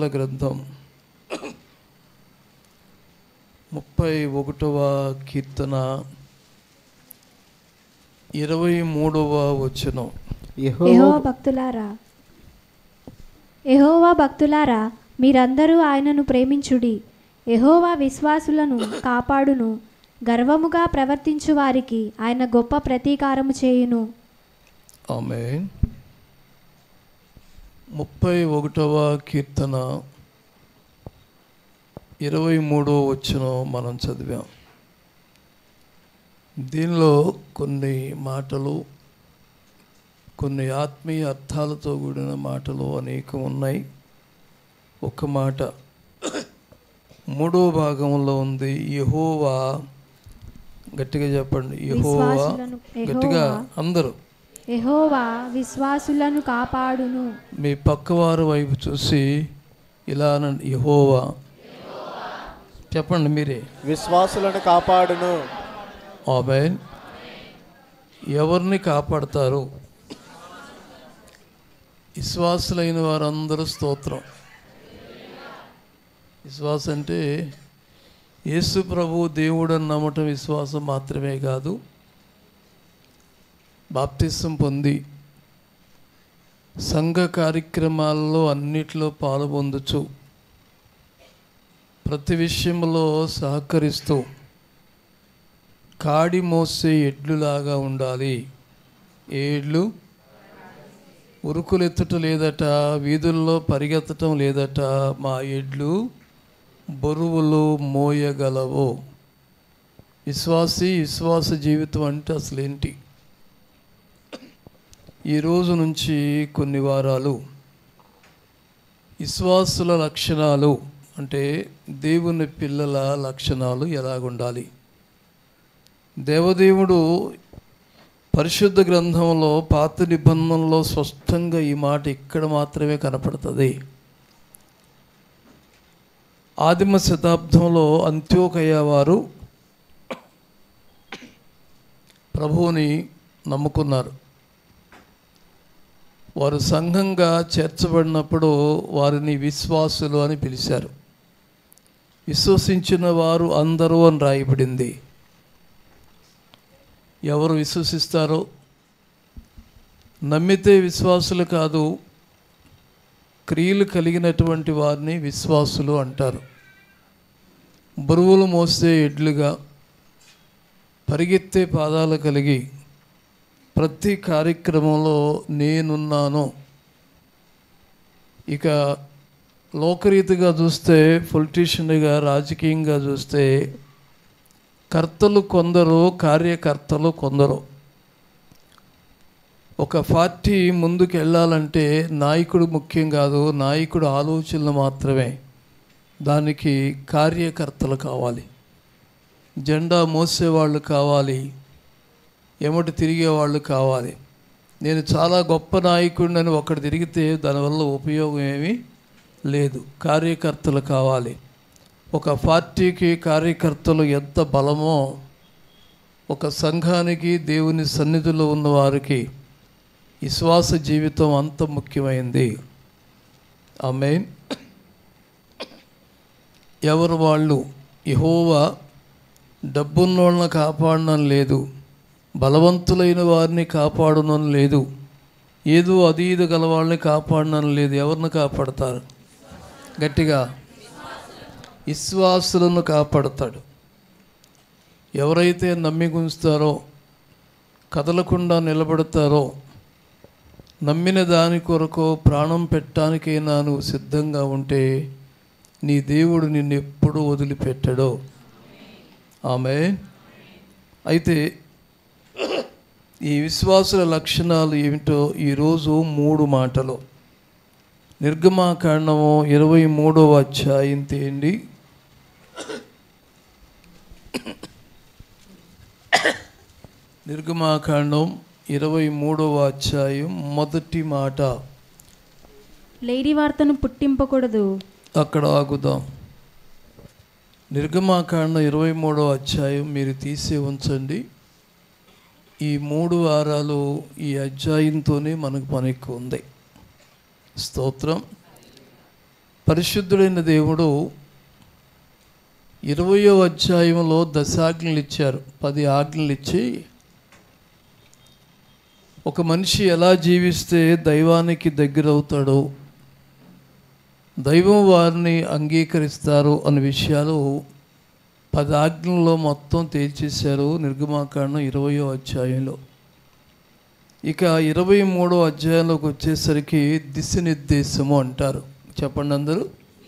కీర్తనల గ్రంథం ముప్పై ఒకటవ కీర్తన ఇరవై మూడవ వచనం యెహోవా భక్తులారా యెహోవా భక్తులారా మీరందరూ ఆయనను ప్రేమించుడి యెహోవా విశ్వాసులను కాపాడును గర్వముగా ప్రవర్తించు వారికి ఆయన గొప్ప ప్రతీకారము చేయును ఆమె ముప్పై ఒకటవ కీర్తన ఇరవై మూడవ వచనం మనం చదివాం దీనిలో కొన్ని మాటలు కొన్ని ఆత్మీయ అర్థాలతో కూడిన మాటలు అనేకం ఉన్నాయి ఒక మాట మూడో భాగంలో ఉంది యహోవా గట్టిగా చెప్పండి యహోవా విశ్వాసులను గట్టిగా యెహోవా అందరూ యెహోవా విశ్వాసులను కాపాడును మీ పక్కవారు వైపు చూసి ఇలా అనండి యహోవా చెప్పండి మీరే విశ్వాసులను కాపాడును ఆమె ఎవరిని కాపాడతారు విశ్వాసులైన వారందరూ స్తోత్రం విశ్వాసం అంటే యేసు ప్రభు దేవుడు అని నమ్మటం విశ్వాసం మాత్రమే కాదు బాప్తిసం పొంది సంఘ కార్యక్రమాల్లో అన్నిట్లో పాలు పొందుచు ప్రతి విషయంలో సహకరిస్తూ కాడి మోసే ఎడ్లులాగా ఉండాలి ఏ ఎడ్లు ఉరుకులెత్తుట లేదట వీధుల్లో పరిగెత్తటం లేదట మా ఎడ్లు బరువులు మోయగలవు విశ్వాసి విశ్వాస జీవితం అంటే అసలేంటి ఈ రోజు నుంచి కొన్ని వారాలు విశ్వాసుల లక్షణాలు అంటే దేవుని పిల్లల లక్షణాలు ఎలాగుండాలి దేవదేవుడు పరిశుద్ధ గ్రంథంలో పాత నిబంధనలో స్పష్టంగా ఈ మాట ఇక్కడ మాత్రమే కనపడుతుంది ఆదిమ శతాబ్దంలో అంత్యోకయ్య వారు ప్రభువుని నమ్ముకున్నారు వారు సంఘంగా చేర్చబడినప్పుడు వారిని విశ్వాసులు అని పిలిచారు విశ్వసించిన వారు అందరూ అని రాయబడింది ఎవరు విశ్వసిస్తారో నమ్మితే విశ్వాసులు కాదు క్రియలు కలిగినటువంటి వారిని విశ్వాసులు అంటారు బరువులు మోసే ఎడ్లుగా పరిగెత్తే పాదాలు కలిగి ప్రతి కార్యక్రమంలో నేనున్నాను ఇక లోకరీతిగా చూస్తే పొలిటీషియన్గా రాజకీయంగా చూస్తే కర్తలు కొందరు కార్యకర్తలు కొందరు ఒక పార్టీ ముందుకు వెళ్ళాలంటే నాయకుడు ముఖ్యం కాదు నాయకుడు ఆలోచనలు మాత్రమే దానికి కార్యకర్తలు కావాలి జెండా మోసేవాళ్ళు కావాలి ఎమటి తిరిగేవాళ్ళు కావాలి నేను చాలా గొప్ప నాయకుడిని ఒకటి తిరిగితే దానివల్ల ఉపయోగం ఏమీ లేదు కార్యకర్తలు కావాలి ఒక పార్టీకి కార్యకర్తలు ఎంత బలమో ఒక సంఘానికి దేవుని సన్నిధిలో ఉన్న వారికి విశ్వాస జీవితం అంత ముఖ్యమైంది ఆమె ఎవరు వాళ్ళు యహోవా డబ్బున్నోళ్ళని కాపాడడం లేదు బలవంతులైన వారిని కాపాడడం లేదు ఏదో అది ఇది గల వాళ్ళని కాపాడడం లేదు ఎవరిని కాపాడతారు గట్టిగా విశ్వాసులను కాపాడతాడు ఎవరైతే నమ్మి గుంచుతారో కదలకుండా నిలబడతారో నమ్మిన దాని కొరకు ప్రాణం పెట్టడానికైనా నువ్వు సిద్ధంగా ఉంటే నీ దేవుడు నిన్ను ఎప్పుడూ వదిలిపెట్టడో ఆమె అయితే ఈ విశ్వాసుల లక్షణాలు ఏమిటో ఈరోజు మూడు మాటలు నిర్గమాకాండము ఇరవై మూడవ అధ్యాయం తేండి నిర్గమాకాండం ఇరవై మూడవ అధ్యాయం మొదటి మాట లేడి వార్తను పుట్టింపకూడదు అక్కడ ఆగుదాం నిర్గమాకాండం ఇరవై మూడవ అధ్యాయం మీరు తీసి ఉంచండి ఈ మూడు వారాలు ఈ అధ్యాయంతోనే మనకు పని ఎక్కువ ఉంది స్తోత్రం పరిశుద్ధుడైన దేవుడు ఇరవయో అధ్యాయంలో దశాజ్ఞలు ఇచ్చారు పది ఆజ్ఞలు ఇచ్చి ఒక మనిషి ఎలా జీవిస్తే దైవానికి దగ్గరవుతాడో దైవం వారిని అంగీకరిస్తారు అనే విషయాలు పది ఆజ్ఞల్లో మొత్తం తేల్చేశారు నిర్గమాకాండం ఇరవయో అధ్యాయంలో ఇక ఇరవై మూడో అధ్యాయంలోకి వచ్చేసరికి దిశనిర్దేశము అంటారు చెప్పండి అందరూ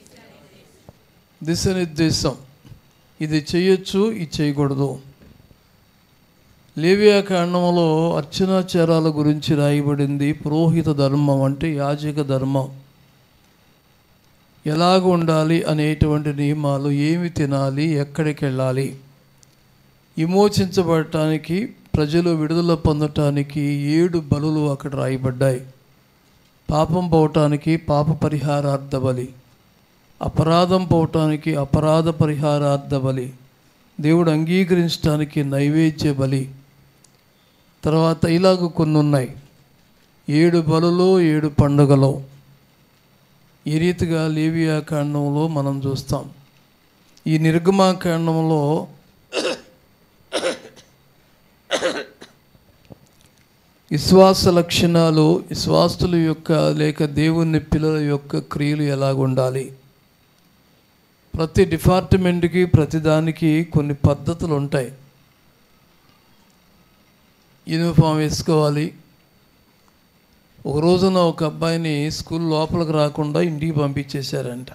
దిశనిర్దేశం ఇది చేయొచ్చు ఇది చేయకూడదు లేవియా కాండంలో అర్చనాచారాల గురించి రాయబడింది పురోహిత ధర్మం అంటే యాజక ధర్మం ఎలాగ ఉండాలి అనేటువంటి నియమాలు ఏమి తినాలి ఎక్కడికి వెళ్ళాలి విమోచించబడటానికి ప్రజలు విడుదల పొందటానికి ఏడు బలులు అక్కడ రాయబడ్డాయి పాపం పోవటానికి పాప పరిహారార్థ బలి అపరాధం పోవటానికి అపరాధ పరిహారార్థ బలి దేవుడు అంగీకరించడానికి నైవేద్య బలి తర్వాత ఇలాగ కొన్ని ఉన్నాయి ఏడు బలులో ఏడు పండుగలో ఈ రీతిగా లేవియా కాండంలో మనం చూస్తాం ఈ నిర్గమా కాండంలో విశ్వాస లక్షణాలు విశ్వాసుల యొక్క లేక దేవుని పిల్లల యొక్క క్రియలు ఎలాగుండాలి ప్రతి డిపార్ట్మెంట్కి ప్రతి దానికి కొన్ని పద్ధతులు ఉంటాయి యూనిఫామ్ వేసుకోవాలి ఒక రోజున ఒక అబ్బాయిని స్కూల్ లోపలికి రాకుండా ఇంటికి పంపించేశారంట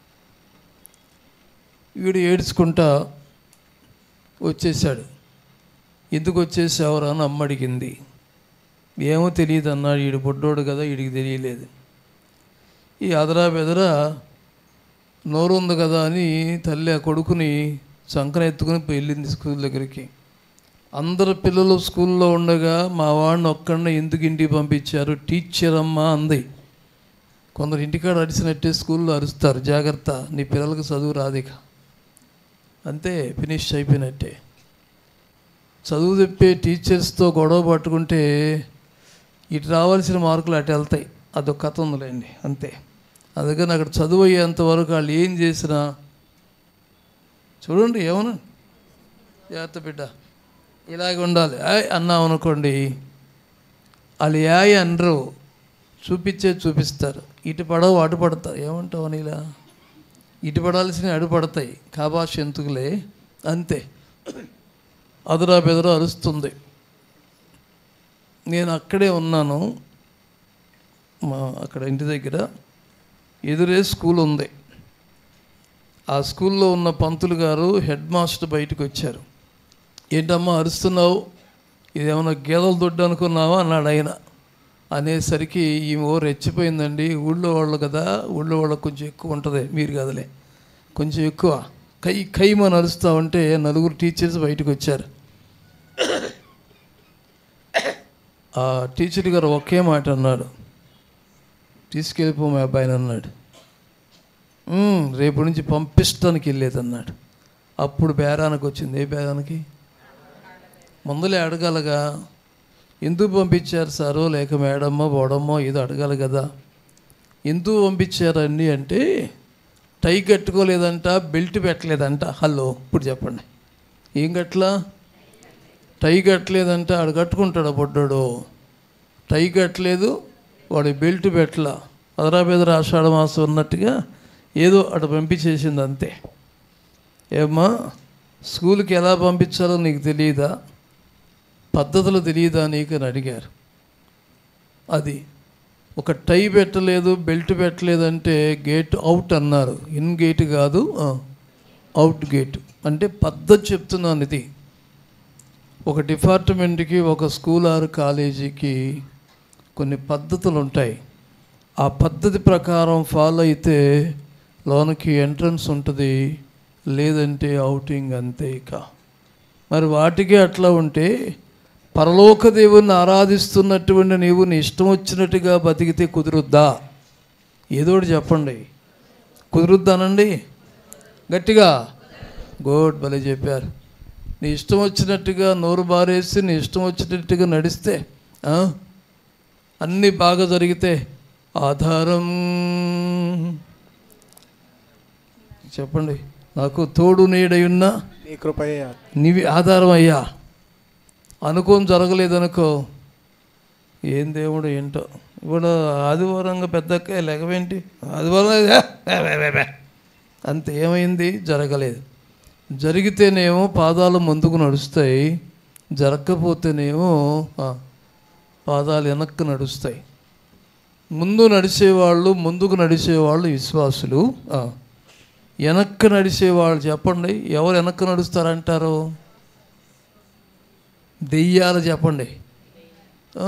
వీడు ఏడ్చుకుంటా వచ్చేసాడు ఎందుకు వచ్చేసావురా అని అమ్మ అడిగింది ఏమో తెలియదు అన్నాడు వీడు బుడ్డోడు కదా వీడికి తెలియలేదు ఈ అదరా బెదరా నోరు ఉంది కదా అని తల్లి ఆ కొడుకుని సంకన ఎత్తుకుని వెళ్ళింది స్కూల్ దగ్గరికి అందరు పిల్లలు స్కూల్లో ఉండగా మా వాడిని ఒక్కడిని ఎందుకు ఇంటికి పంపించారు టీచర్ అమ్మ అంది కొందరు ఇంటికాడ అరిసినట్టే స్కూల్లో అరుస్తారు జాగ్రత్త నీ పిల్లలకు చదువు రాదిక అంతే ఫినిష్ అయిపోయినట్టే చదువు చెప్పే టీచర్స్తో గొడవ పట్టుకుంటే ఇటు రావాల్సిన మార్కులు అటు వెళ్తాయి అదొక కథ ఉందిలేండి అంతే అందుకని అక్కడ చదువు అయ్యేంత వరకు వాళ్ళు ఏం చేసినా చూడండి ఏమన్నా జాగ్రత్త బిడ్డ ఇలాగ ఉండాలి ఆయ్ అన్నాం అనుకోండి వాళ్ళు యాయ్ అనరు చూపించే చూపిస్తారు ఇటు పడవు అటు పడతారు ఏమంటావు నీలా ఇటు పడాల్సినవి అడు పడతాయి కాబాష్ ఎందుకులే అంతే అదురా బెదరా అరుస్తుంది నేను అక్కడే ఉన్నాను మా అక్కడ ఇంటి దగ్గర ఎదురే స్కూల్ ఉంది ఆ స్కూల్లో ఉన్న పంతులు గారు హెడ్ మాస్టర్ బయటకు వచ్చారు ఏంటమ్మా అరుస్తున్నావు ఇదేమన్నా గేదెల దొడ్డు అనుకున్నావా అన్నాడు ఆయన అనేసరికి ఈమె ఓ రెచ్చిపోయిందండి ఊళ్ళో వాళ్ళు కదా ఊళ్ళో వాళ్ళకి కొంచెం ఎక్కువ ఉంటుంది మీరు కదలే కొంచెం ఎక్కువ కై కైమని అరుస్తా ఉంటే నలుగురు టీచర్స్ బయటకు వచ్చారు ఆ టీచర్ గారు ఒకే మాట అన్నాడు తీసుకెళ్ళిపో మా అబ్బాయిని అన్నాడు "ఉమ్, రేపు నుంచి పంపిస్తానికి వెళ్ళేది అన్నాడు అప్పుడు బేరానికి వచ్చింది ఏ బేరానికి ముందులే అడగాలగా ఎందుకు పంపించారు సారో లేక మేడమ్మో బోడమ్మో ఏదో అడగాలి కదా ఎందుకు పంపించారండి అంటే టై కట్టుకోలేదంట బెల్ట్ పెట్టలేదంట హలో ఇప్పుడు చెప్పండి ఏం కట్టలా టై కట్టలేదంటే ఆడు కట్టుకుంటాడు ఆ బొడ్డోడు టై కట్టలేదు వాడి బెల్ట్ పెట్టలా అదరా బెదరా ఆషాఢ మాసం ఉన్నట్టుగా ఏదో అటు పంపించేసింది అంతే ఏమ్మా స్కూల్కి ఎలా పంపించాలో నీకు తెలియదా పద్ధతులు తెలియదా నీకు అని అడిగారు అది ఒక టై పెట్టలేదు బెల్ట్ పెట్టలేదంటే గేట్ అవుట్ అన్నారు ఇన్ గేట్ కాదు ఆ, అవుట్ గేట్ అంటే పద్ధతి చెప్తున్నాను ఇది ఒక డిపార్ట్మెంట్కి ఒక స్కూల్ ఆర్ కాలేజీకి కొన్ని పద్ధతులు ఉంటాయి ఆ పద్ధతి ప్రకారం ఫాలో అయితే లోనికి ఎంట్రన్స్ ఉంటుంది లేదంటే అవుటింగ్ అంతే ఇక మరి వాటికి అట్లా ఉంటే పరలోక దేవుణ్ణి ఆరాధిస్తున్నటువంటి నీవు నీ ఇష్టం వచ్చినట్టుగా బతికితే కుదురుద్దా ఏదోటి చెప్పండి కుదురుద్దానండి గట్టిగా గుడ్ భలే చెప్పారు నీ ఇష్టం వచ్చినట్టుగా నోరు బారేసి నీ ఇష్టం వచ్చినట్టుగా నడిస్తే ఆ? అన్నీ బాగా జరిగితే ఆధారం చెప్పండి నాకు తోడు నీడయున్నా నీ కృపయ్య నీవి ఆధారం అయ్యా అనుకోని జరగలేదనుకో ఏం దేవుడు ఏంటో ఇప్పుడు ఆదివారంగా పెద్దక్క లెగవేంటి ఆదివారం ఏ, ఏ, ఏ, ఏ, ఏ. అంత ఏమైంది జరగలేదు జరిగితేనేమో పాదాలు ముందుకు నడుస్తాయి జరగకపోతేనేమో ఆ, పాదాలు వెనక్కి నడుస్తాయి ముందు నడిచేవాళ్ళు ముందుకు నడిచేవాళ్ళు విశ్వాసులు ఆ, వెనక్కి నడిచేవాళ్ళు చెప్పండి ఎవరు వెనక్కి నడుస్తారంటారు దెయ్యాలు చెప్పండి ఆ,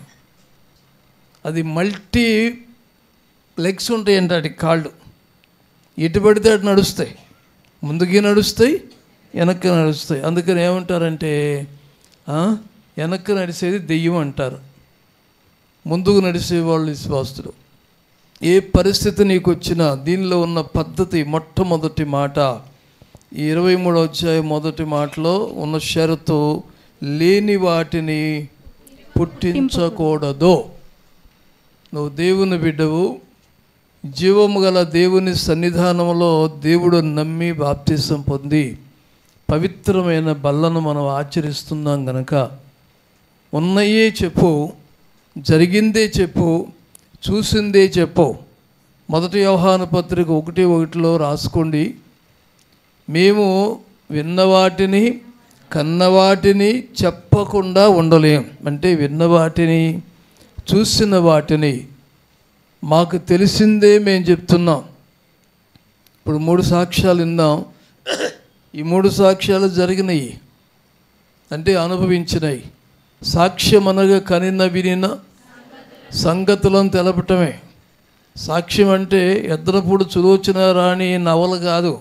అది మల్టీ లెగ్స్ ఉంటాయంట వాటి కాళ్ళు ఎటు పడితే అటు నడుస్తాయి ముందుకి నడుస్తాయి వెనక్కి నడుస్తాయి అందుకని ఏమంటారంటే ఆ, వెనక్కి నడిచేది దెయ్యం అంటారు ముందుకు నడిచే వాళ్ళు విశ్వాసులు ఏ పరిస్థితి నీకు వచ్చినా దీనిలో ఉన్న పద్ధతి మొట్టమొదటి మాట ఈ ఇరవై మూడో అధ్యాయం మొదటి మాటలో ఉన్న షరతు లేని వాటిని పుట్టించకూడదు నువ్వు దేవుని బిడ్డవు జీవము గల దేవుని సన్నిధానంలో దేవుడు నమ్మి బాప్తిసం పొంది పవిత్రమైన బల్లను మనం ఆచరిస్తున్నాం గనక ఉన్నయే చెప్పు జరిగిందే చెప్పు చూసిందే చెప్పు మొదటి వ్యవహాన పత్రిక ఒకటి ఒకటిలో రాసుకోండి మేము విన్నవాటిని కన్నవాటిని చెప్పకుండా ఉండలేం అంటే విన్నవాటిని చూసిన వాటిని మాకు తెలిసిందే మేము చెప్తున్నాం ఇప్పుడు మూడు సాక్ష్యాలు విన్నాం ఈ మూడు సాక్ష్యాలు జరిగినాయి అంటే అనుభవించినాయి సాక్ష్యం అనగా కనిన వినిన సంగతులను తెలపటమే సాక్ష్యం అంటే ఎద్దరపూడి చులోచన రాణి నవల కాదు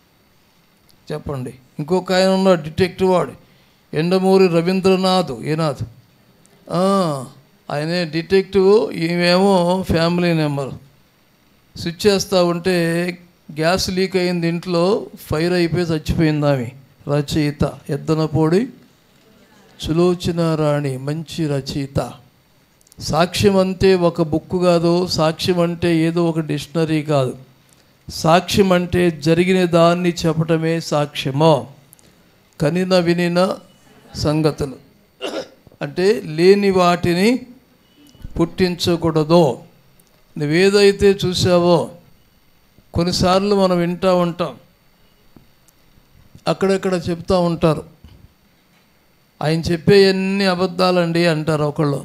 చెప్పండి ఇంకొక ఆయన ఉన్నాడు డిటెక్టివ్ వాడు ఎండమూరి రవీంద్రనాథ్ ఏనాథ్ ఆ, ఆయనే డిటెక్టివ్ ఈమెమో ఫ్యామిలీ నెంబర్ స్విచ్ చేస్తూ ఉంటే గ్యాస్ లీక్ అయింది ఇంట్లో ఫైర్ అయిపోయి చచ్చిపోయింది ఆమె రచయిత ఎద్దనపోడి సులోచన రాణి మంచి రచయిత సాక్ష్యం అంటే ఒక బుక్ కాదు సాక్ష్యం అంటే ఏదో ఒక డిక్షనరీ కాదు సాక్ష్యం అంటే జరిగిన దాన్ని చెప్పటమే సాక్ష్యమో కనిన వినిన సంగతులు అంటే లేని వాటిని పుట్టించకూడదు నువ్వేదైతే చూసావో కొన్నిసార్లు మనం వింటూ ఉంటాం అక్కడక్కడ చెప్తూ ఉంటారు ఆయన చెప్పే అన్ని అబద్ధాలండి అంటారు ఒకళ్ళు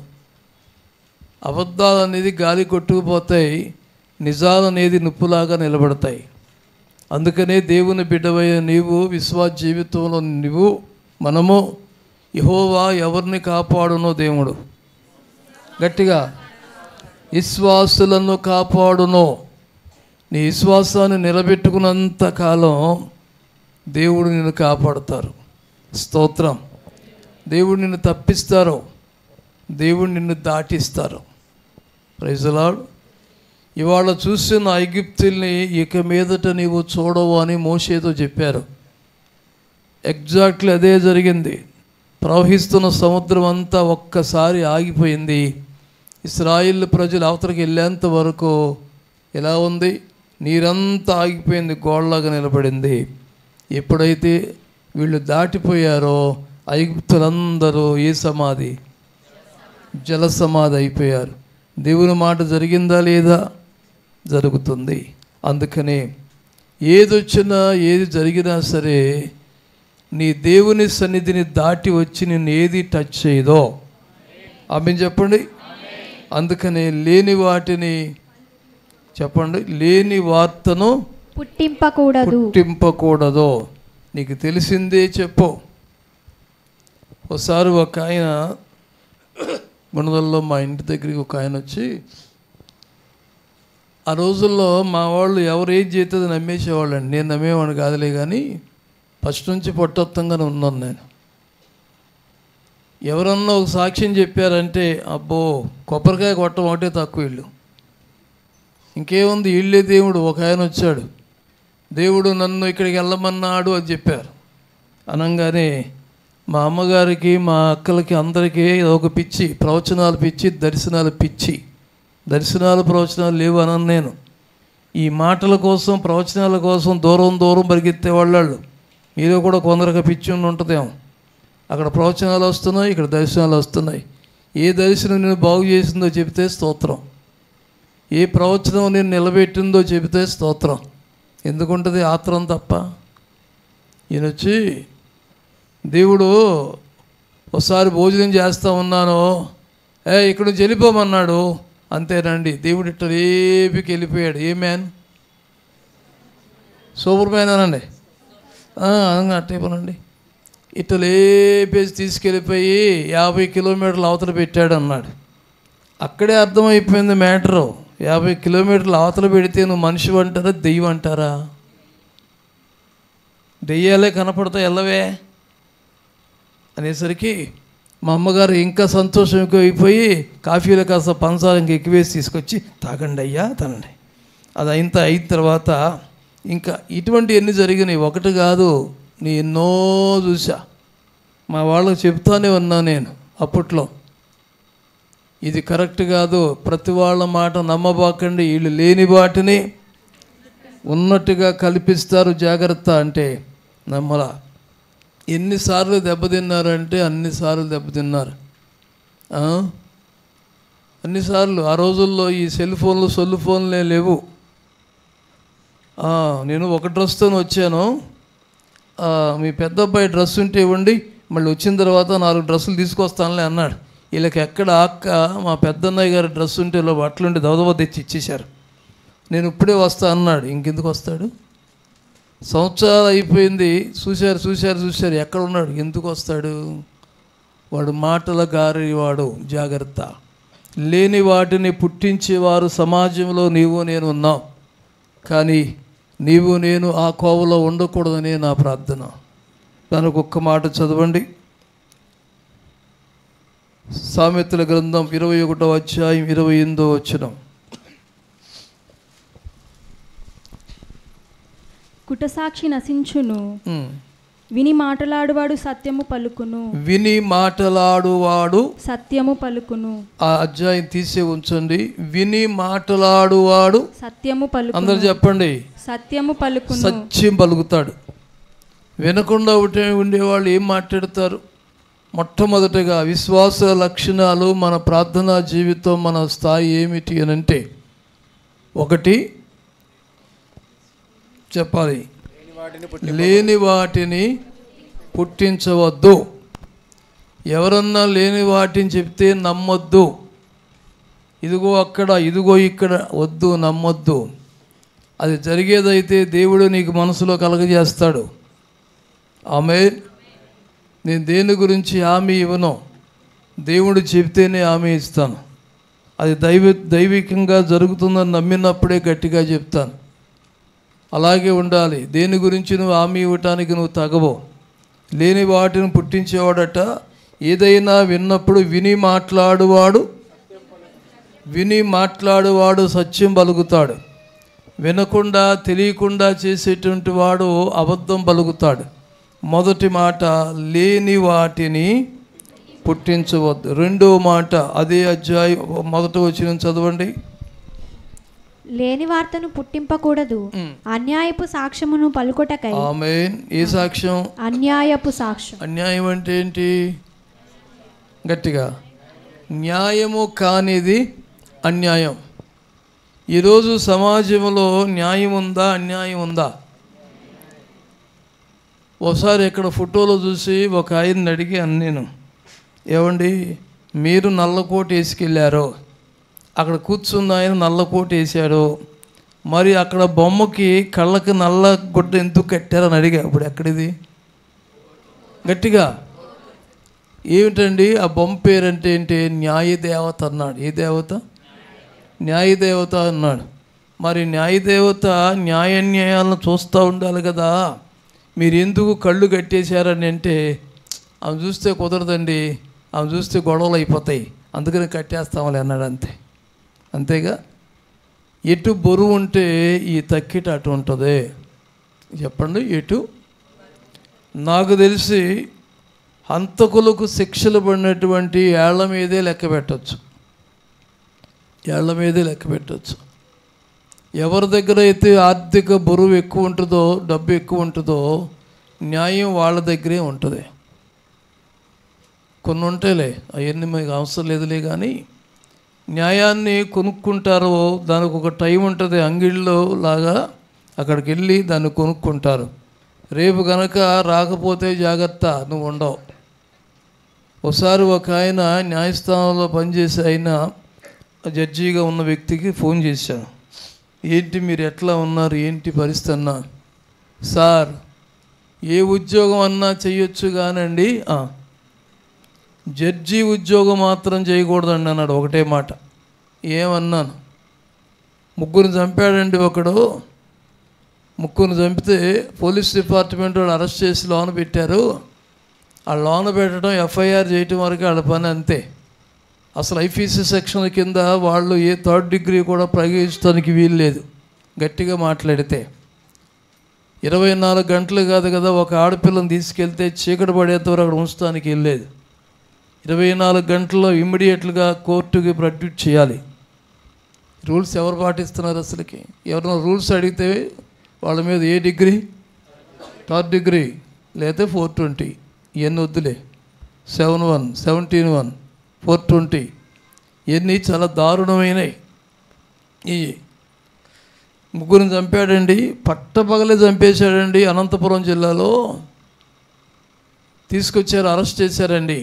అబద్ధాలు అనేది గాలి కొట్టుకుపోతాయి నిజాలు అనేది నిప్పులాగా నిలబడతాయి అందుకనే దేవుని బిడ్డవయ్య నీవు విశ్వాస జీవితంలో నువ్వు మనము యహోవా ఎవరిని కాపాడునో దేవుడు గట్టిగా విశ్వాసులను కాపాడునో నీ విశ్వాసాన్ని నిలబెట్టుకున్నంత కాలం దేవుడు నిన్ను కాపాడుతారు స్తోత్రం దేవుడు నిన్ను తప్పిస్తారు దేవుడు నిన్ను దాటిస్తారు ప్రైజలాడు ఇవాళ చూసిన ఐగిప్తుల్ని ఇక మీదట నీవు చూడవు అని మోషేతో చెప్పారు ఎగ్జాక్ట్లీ అదే జరిగింది ప్రవహిస్తున్న సముద్రం అంతా ఒక్కసారి ఆగిపోయింది ఇస్రాయిల్ ప్రజలు అవతలకి వెళ్ళేంత వరకు ఎలా ఉంది నీరంతా ఆగిపోయింది గోడలాగా నిలబడింది ఎప్పుడైతే వీళ్ళు దాటిపోయారో ఐగుప్తులందరూ ఏ సమాధి జల సమాధి అయిపోయారు దేవుని మాట జరిగిందా లేదా జరుగుతుంది అందుకనే ఏదొచ్చినా ఏది జరిగినా సరే నీ దేవుని సన్నిధిని దాటి వచ్చి నిన్ను ఏది టచ్ చేయదో ఆమె చెప్పండి అందుకనే లేని వాటిని చెప్పండి లేని వార్తను పుట్టింపకూడదు పుట్టింపకూడదు నీకు తెలిసిందే చెప్పు ఒకసారి ఒక ఆయన గుణదల్లో మా ఇంటి దగ్గరికి ఒక ఆయన వచ్చి ఆ రోజుల్లో మా వాళ్ళు ఎవరు ఏం చేస్తుంది నమ్మేసేవాళ్ళండి నేను నమ్మేవాడిని కాదులే కానీ ఫస్ట్ నుంచి పొట్టొత్తంగానే ఉన్నాను నేను ఎవరన్నా ఒక సాక్ష్యం చెప్పారంటే అబ్బో కొబ్బరికాయ కొట్టడం ఒకటే తక్కువ ఇల్లు ఇంకేముంది ఇళ్ళే దేవుడు ఒక ఆయన వచ్చాడు దేవుడు నన్ను ఇక్కడికి వెళ్ళమన్నాడు అని చెప్పారు అనగానే మా అమ్మగారికి మా అక్కలకి అందరికీ ఒక పిచ్చి ప్రవచనాలు పిచ్చి దర్శనాలు పిచ్చి దర్శనాలు ప్రవచనాలు లేవు అనను నేను ఈ మాటల కోసం ప్రవచనాల కోసం దూరం దూరం పరిగెత్తే వాళ్ళు మీలో కూడా కొందరికి పిచ్చి ఉండి ఉంటుందేమో అక్కడ ప్రవచనాలు వస్తున్నాయి ఇక్కడ దర్శనాలు వస్తున్నాయి ఏ దర్శనం నేను బాగు చేసిందో చెబితే స్తోత్రం ఏ ప్రవచనం నేను నిలబెట్టిందో చెబితే స్తోత్రం ఎందుకుంటుంది ఆత్రం తప్ప ఈయన వచ్చి దేవుడు ఒకసారి భోజనం చేస్తా ఉన్నాను ఏ ఇక్కడ నుంచి వెళ్ళిపోమన్నాడు అంతేనండి దేవుడు ఇట్ట రేపికి వెళ్ళిపోయాడు ఏ మ్యాన్ సూపర్ మ్యాన్ అనండి అనగా అట్టే పనండి ఇట్ట లేపేసి తీసుకెళ్ళిపోయి యాభై కిలోమీటర్లు అవతల పెట్టాడు అన్నాడు అక్కడే అర్థమైపోయింది మ్యాటరు యాభై కిలోమీటర్లు అవతల పెడితే నువ్వు మనిషి అంటారా దెయ్యం అంటారా దెయ్యాలే కనపడతాయి ఎల్లవే అనేసరికి మా అమ్మగారు ఇంకా సంతోషం ఎక్కువ అయిపోయి కాఫీలో కాస్త పంచదార ఇంక ఎక్కువేసి తీసుకొచ్చి తాగండి అయ్యా తనండి అది అయిన అయిన తర్వాత ఇంకా ఇటువంటి ఎన్ని జరిగినాయి ఒకటి కాదు నీ ఎన్నో చూసా మా వాళ్ళకి చెప్తానే ఉన్నా నేను అప్పట్లో ఇది కరెక్ట్ కాదు ప్రతి వాళ్ళ మాట నమ్మబాకండి వీళ్ళు లేని వాటిని ఉన్నట్టుగా కల్పిస్తారు జాగ్రత్త అంటే నమ్మలా ఎన్నిసార్లు దెబ్బతిన్నారంటే అన్నిసార్లు దెబ్బతిన్నారు ఆ? అన్నిసార్లు ఆ రోజుల్లో ఈ సెల్ ఫోన్లు సొల్లు ఫోన్లే లేవు ఆ, నేను ఒక డ్రెస్తో వచ్చాను ఆ, మీ పెద్ద అబ్బాయి డ్రెస్ ఉంటే ఇవ్వండి మళ్ళీ వచ్చిన తర్వాత నాలుగు డ్రెస్సులు తీసుకొస్తానులే అన్నాడు వీళ్ళకి ఎక్కడ అక్క మా పెద్దన్నయ్య గారి డ్రెస్ ఉంటే ఇలా బట్టలుంటే దవదవ తెచ్చి ఇచ్చేశారు నేను ఇప్పుడే వస్తా అన్నాడు ఇంకెందుకు వస్తాడు సంవత్సరాలు అయిపోయింది చూశారు చూశారు చూశారు ఎక్కడ ఉన్నాడు ఎందుకు వస్తాడు వాడు మాటల గారి వాడు జాగ్రత్త లేని వాటిని పుట్టించేవారు సమాజంలో నీవు నేను ఉన్నాం కానీ నీవు నేను ఆ కోవలో ఉండకూడదనే నా ప్రార్థన దానికి ఒక్క మాట చదవండి సామెతల గ్రంథం ఇరవై ఒకటో అధ్యాయం ఇరవై ఎనిమిదో వచ్చినాం కుటసాక్షి నశించును ఉమ్. విని మాటలాడువాడు సత్యము పలుకును విని మాటలాడువాడు సత్యము పలుకును ఆ అధ్యాయం తీసే ఉంచండి విని మాటలాడువాడు సత్యము పలుకును అందరు చెప్పండి సత్యము పలుకును సత్యం పలుకుతాడు వినకుండా ఉంటే ఉండేవాళ్ళు ఏం మాట్లాడతారు మొట్టమొదటిగా విశ్వాస లక్షణాలు మన ప్రార్థనా జీవితం మన స్థాయి ఏమిటి అని అంటే ఒకటి చెప్పాలి లేని వాటిని పుట్టించవద్దు ఎవరన్నా లేని వాటిని చెప్తే నమ్మొద్దు ఇదిగో అక్కడ ఇదిగో ఇక్కడ వద్దు నమ్మొద్దు అది జరిగేదైతే దేవుడు నీకు మనసులో కలగజేస్తాడు ఆమె నేను దేని గురించి హామీ ఇవ్వను దేవుడు చెప్తేనే హామీ ఇస్తాను అది దైవ దైవికంగా జరుగుతుందని నమ్మినప్పుడే గట్టిగా చెప్తాను అలాగే ఉండాలి దేని గురించి నువ్వు హామీ ఇవ్వటానికి నువ్వు తగవు లేని వాటిని పుట్టించేవాడట ఏదైనా విన్నప్పుడు విని మాట్లాడువాడు విని మాట్లాడువాడు సత్యం పలుకుతాడు వినకుండా తెలియకుండా చేసేటువంటి వాడు అబద్ధం పలుకుతాడు మొదటి మాట లేని వాటిని పుట్టించవద్దు రెండో మాట అదే అధ్యాయం మొదట వచ్చిన చదవండి లేని వార్తను పుట్టింపకూడదు అన్యాయపు సాక్ష్యమును పలుకొటకై ఆమె ఏ సాక్ష్యం అన్యాయపు సాక్ష్యం అన్యాయం అంటే ఏంటి గట్టిగా న్యాయము కానిది అన్యాయం ఈరోజు సమాజంలో న్యాయం ఉందా అన్యాయం ఉందా ఒకసారి ఇక్కడ ఫోటోలో చూసి ఒక ఆయన్ని అడిగాను నేను ఏమండి మీరు నల్లకోట వేసుకెళ్ళారు అక్కడ కూర్చున్న ఆయన నల్లకోట వేసాడు మరి అక్కడ బొమ్మకి కళ్ళకి నల్ల గుడ్డ ఎందుకు కట్టారని అడిగా ఇప్పుడు ఎక్కడిది గట్టిగా ఏమిటండి ఆ బొమ్మ పేరంటే ఏంటి న్యాయదేవత అన్నాడు ఏ దేవత న్యాయదేవత అన్నాడు మరి న్యాయదేవత న్యాయాన్యాయాలను చూస్తూ ఉండాలి కదా మీరు ఎందుకు కళ్ళు కట్టేశారని అంటే ఆమె చూస్తే కుదరదండి ఆమె చూస్తే గొడవలు అయిపోతాయి అందుకని కట్టేస్తామని అన్నాడు అంతే అంతేగా ఎటు బరువు ఉంటే ఈ తక్కిట అటు ఉంటుంది చెప్పండి ఎటు నాకు తెలిసి హంతకులకు శిక్షలు పడినటువంటి ఏళ్ల మీదే లెక్క పెట్టచ్చు ఏళ్ల మీదే లెక్క పెట్టచ్చు ఎవరి దగ్గర అయితే ఆర్థిక బరువు ఎక్కువ ఉంటుందో డబ్బు ఎక్కువ ఉంటుందో న్యాయం వాళ్ళ దగ్గరే ఉంటుంది కొన్ని ఉంటాయిలే అవన్నీ మీకు అవసరం లేదులే కానీ న్యాయాన్ని కొనుక్కుంటారో దానికి ఒక టైం ఉంటుంది అంగిళ్ళలో లాగా అక్కడికి వెళ్ళి దాన్ని కొనుక్కుంటారు రేపు గనక రాకపోతే జాగ్రత్త నువ్వు ఉండవు ఒకసారి ఒక ఆయన న్యాయస్థానంలో పనిచేసే ఆయన జడ్జిగా ఉన్న వ్యక్తికి ఫోన్ చేశాను ఏంటి మీరు ఎట్లా ఉన్నారు ఏంటి పరిస్థితి అన్నా సార్ ఏ ఉద్యోగం అన్నా చెయ్యొచ్చు కానండి "ఆ, జడ్జి ఉద్యోగం మాత్రం చేయకూడదండి అన్నాడు ఒకటే మాట ఏమన్నాను ముగ్గురిని చంపాడండి ఒకడు ముగ్గురిని చంపితే పోలీస్ డిపార్ట్మెంట్ వాళ్ళు అరెస్ట్ చేసి లోన పెట్టారు ఆ లోన పెట్టడం ఎఫ్ఐఆర్ చేయటం వరకు వాళ్ళ పని అంతే అసలు ఐపీసీ సెక్షన్ కింద వాళ్ళు ఏ థర్డ్ డిగ్రీ కూడా ప్రయోగించడానికి వీలు లేదు గట్టిగా మాట్లాడితే ఇరవై నాలుగు గంటలు కాదు కదా ఒక ఆడపిల్లని తీసుకెళ్తే చీకటి పడేంత వరకు అక్కడ ఉంచడానికి వెళ్ళలేదు ఇరవై నాలుగు గంటల్లో ఇమ్మీడియట్గా కోర్టుకి ప్రొడ్యూట్ చేయాలి రూల్స్ ఎవరు పాటిస్తున్నారు అసలుకి ఎవరైనా రూల్స్ అడిగితే వాళ్ళ మీద ఏ డిగ్రీ థర్డ్ డిగ్రీ లేదా ఫోర్ ట్వంటీ ఇవన్నీ వద్దులే seven one seventeen one four twenty ఇవన్నీ చాలా దారుణమైనవి ఈ ముగ్గురిని చంపాడండి పట్టపగలే చంపేశాడండి అనంతపురం జిల్లాలో తీసుకొచ్చారు అరెస్ట్ చేశారండి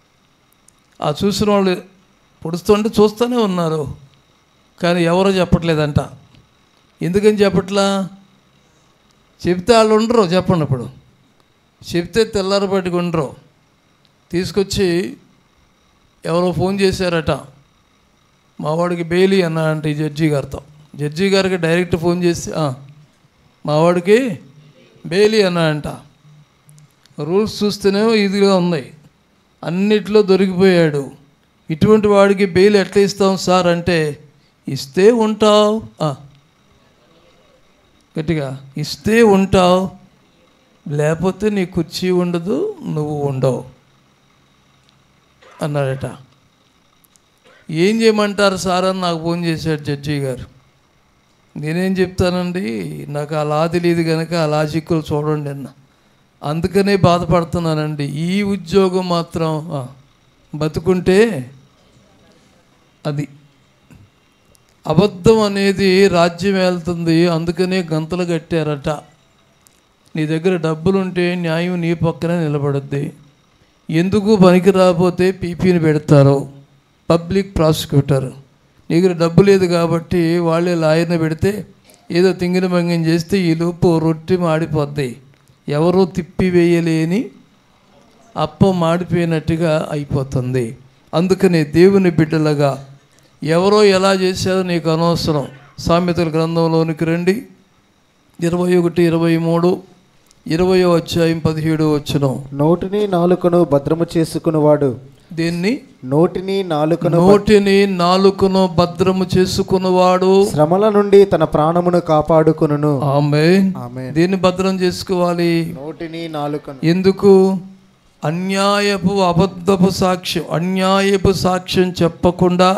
ఆ చూసిన వాళ్ళు పొడుస్తుంటే చూస్తూనే ఉన్నారు కానీ ఎవరో చెప్పట్లేదంట ఎందుకని చెప్పట్లా చెప్తే వాళ్ళు ఉండరు చెప్పండి ఇప్పుడు చెప్తే తెల్లారబడికి ఉండరు తీసుకొచ్చి ఎవరో ఫోన్ చేశారట మా వాడికి బెయిలీ అన్నాడంట ఈ జడ్జి గారితో జడ్జి గారికి డైరెక్ట్ ఫోన్ చేసి "ఆ, మా వాడికి బెయిలీ అన్నాడంట రూల్స్ చూస్తేనేమో ఇదిగా ఉన్నాయి అన్నిట్లో దొరికిపోయాడు ఇటువంటి వాడికి బెయిల్ ఎట్లా ఇస్తాం సార్ అంటే ఇస్తే ఉంటావు ఆ. గట్టిగా ఇస్తే ఉంటావు లేకపోతే నీ కుర్చీ ఉండదు నువ్వు ఉండవు అన్నాడట ఏం చేయమంటారు సార్ అని నాకు ఫోన్ చేశాడు జడ్జి గారు నేనేం చెప్తానండి నాకు ఆ లా తెలియదు కనుక ఆ లాజిక్లు చూడండి అన్న అందుకనే బాధపడుతున్నానండి ఈ ఉద్యోగం మాత్రం ఆ, బతుకుంటే అది అబద్ధం అనేది రాజ్యం వెళ్తుంది అందుకనే గంతలు కట్టారట నీ దగ్గర డబ్బులుంటే న్యాయం నీ పక్కనే నిలబడుద్ది ఎందుకు పనికి రాకపోతే పీపీని పెడతారు పబ్లిక్ ప్రాసిక్యూటర్ నీ దగ్గర డబ్బు లేదు కాబట్టి వాళ్ళే లాయర్ని పెడితే ఏదో తింగిన భంగం చేస్తే ఈ లోపు రొట్టె మాడిపోద్ది ఎవరూ తిప్పివేయలేని అప్ప మాడిపోయినట్టుగా అయిపోతుంది అందుకని దేవుని బిడ్డలుగా ఎవరో ఎలా చేశారో నీకు అనవసరం సామెతల గ్రంథంలోనికి రండి ఇరవై ఒకటి ఇరవై మూడు ఇరవయో అధ్యాయం పదిహేడు వచ్చిన నోటిని నాలుకను భద్రము చేసుకునివాడు దీన్ని నోటిని నాలుకను నోటిని నాలుకను భద్రము చేసుకున్నవాడు శ్రమల నుండి తన ప్రాణమును కాపాడుకును ఆమె ఆమె దీన్ని భద్రం చేసుకోవాలి నోటిని నాలుకను ఎందుకు అన్యాయపు అబద్ధపు సాక్ష్యం అన్యాయపు సాక్ష్యం చెప్పకుండా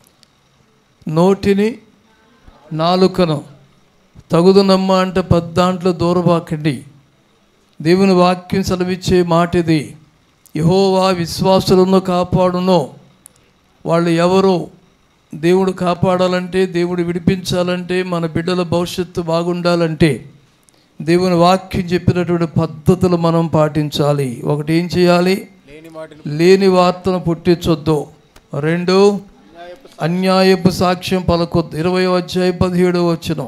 నోటిని నాలుకను తగుదనమ్మ అంటే పద్దాంట్లో దూరబాకండి దేవుని వాక్యం సెలవిచ్చే మాట ఇది యహోవా విశ్వాసులను కాపాడునో వాళ్ళు ఎవరు దేవుడు కాపాడాలంటే దేవుడు విడిపించాలంటే మన బిడ్డల భవిష్యత్తు బాగుండాలంటే దేవుని వాక్యం చెప్పినటువంటి పద్ధతులు మనం పాటించాలి ఒకటి ఏం చేయాలి లేని వార్తను పుట్టించొద్దు రెండు అన్యాయపు సాక్ష్యం పలకొద్దు ఇరవై అధ్యాయం పదిహేడు వచ్చిన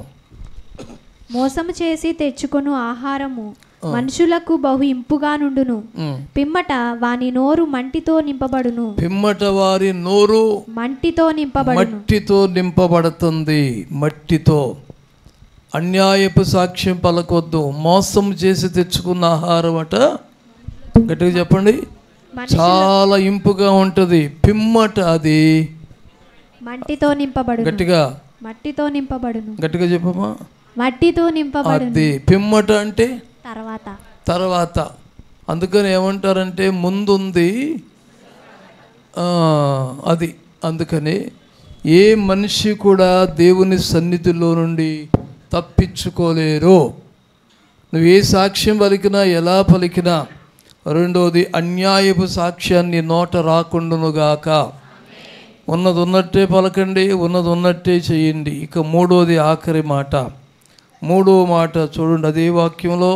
మోసము చేసి తెచ్చుకొను ఆహారము మనుషులకు బహు ఇంపుగా నుండును పిమ్మట వాని నోరు మంటితో నింపబడును పిమ్మట వారి నోరు మంటితో నింపబడును మట్టితో నింపబడుతుంది మట్టితో అన్యాయపు సాక్ష్యం పలకొద్దు మోసం చేసి తెచ్చుకున్న ఆహారం అట గట్టిగా చెప్పండి చాలా ఇంపుగా ఉంటుంది పిమ్మట అది మంటితో నింపబడును గట్టిగా మట్టితో నింపబడును గట్టిగా చెప్పమ్మా మట్టితో నింపబడును అది పిమ్మట అంటే తర్వాత తర్వాత అందుకని ఏమంటారంటే ముందుంది ఆ, అది అందుకని ఏ మనిషి కూడా దేవుని సన్నిధిలో నుండి తప్పించుకోలేరు నువ్వు ఏ సాక్ష్యం పలికినా ఎలా పలికినా రెండోది అన్యాయపు సాక్ష్యాన్ని నోట రాకుండానుగాక ఉన్నది ఉన్నట్టే పలకండి ఉన్నది ఉన్నట్టే చేయండి ఇక మూడోది ఆఖరి మాట మూడో మాట చూడండి అదే వాక్యంలో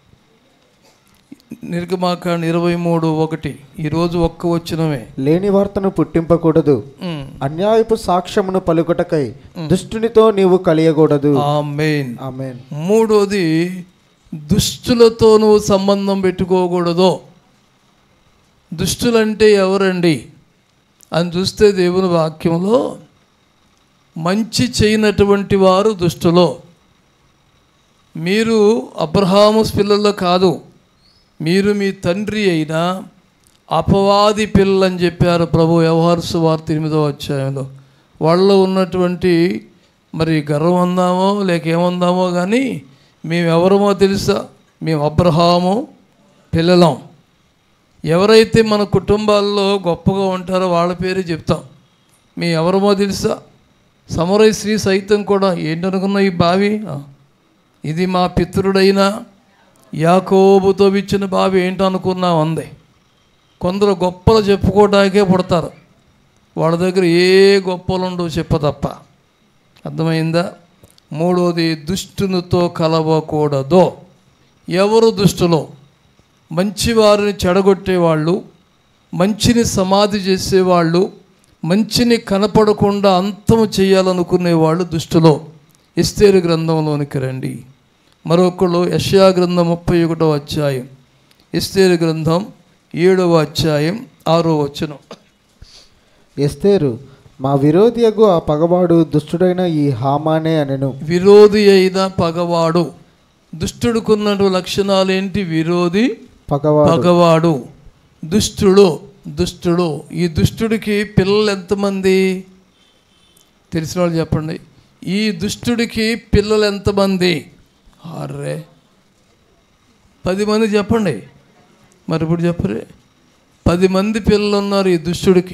నిర్గమాకాండ ఇరవై మూడు ఒకటి ఈరోజు ఒక్క వచ్చినమే లేని వార్తను పుట్టింపకూడదు ఉమ్. అన్యాయపు సాక్ష్యమును పలుకుటకై దుష్టునితో నీవు కలియకూడదు ఆమేన్ ఆమెన్ మూడోది దుష్టులతో నువ్వు సంబంధం పెట్టుకోకూడదు దుష్టులంటే ఎవరండి అని చూస్తే దేవుని వాక్యంలో మంచి చేయనటువంటి వారు దుష్టులో మీరు అబ్రహాము పిల్లల్లో కాదు మీరు మీ తండ్రి అయిన అపవాది పిల్లలని చెప్పారు ప్రభు వ్యవహార సువార్త ఎనిమిదో అధ్యాయంలో వాళ్ళలో ఉన్నటువంటి మరి గర్వం అందామో లేక ఏమందామో కానీ మేము ఎవరమో తెలుసా మేము అబ్రహాము పిల్లలం ఎవరైతే మన కుటుంబాల్లో గొప్పగా ఉంటారో వాళ్ళ పేరు చెప్తాం మేము ఎవరమో తెలుసా సమరై శ్రీ సైతం కూడా ఏంటనుకున్న ఈ బావి ఆ, ఇది మా పితృడైన యాకోబుతో ఇచ్చిన బావి ఏంటనుకున్నా ఉంది కొందరు గొప్పలు చెప్పుకోవడానికే పుడతారు వాళ్ళ దగ్గర ఏ గొప్పలు ఉండవు చెప్ప తప్ప అర్థమైందా మూడోది దుష్టునితో కలవకూడదు ఎవరు దుష్టులో మంచివారిని చెడగొట్టేవాళ్ళు మంచిని సమాధి చేసేవాళ్ళు మంచిని కనపడకుండా అంతము చేయాలనుకునేవాళ్ళు దుష్టులో ఎస్తేరు గ్రంథంలోనికి రండి మరొకళ్ళు యష్యా గ్రంథం ముప్పై ఒకటో అధ్యాయం ఎస్తేరు గ్రంథం ఏడవ అధ్యాయం ఆరో వచనం ఎస్తేరు మా విరోధియగు ఆ పగవాడు దుష్టుడైన ఈ హామానే అనెను విరోధి అయిన పగవాడు దుష్టుడుకున్న లక్షణాలు ఏంటి విరోధి పగవాడు పగవాడు దుష్టుడు దుష్టుడు ఈ దుష్టుడికి పిల్లలు ఎంతమంది తెలిసిన వాళ్ళు చెప్పండి ఈ దుష్టుడికి పిల్లలు ఎంతమంది ఆర్రే పది మంది చెప్పండి మరి ఇప్పుడు చెప్పరే పది మంది పిల్లలు ఉన్నారు ఈ దుష్టుడికి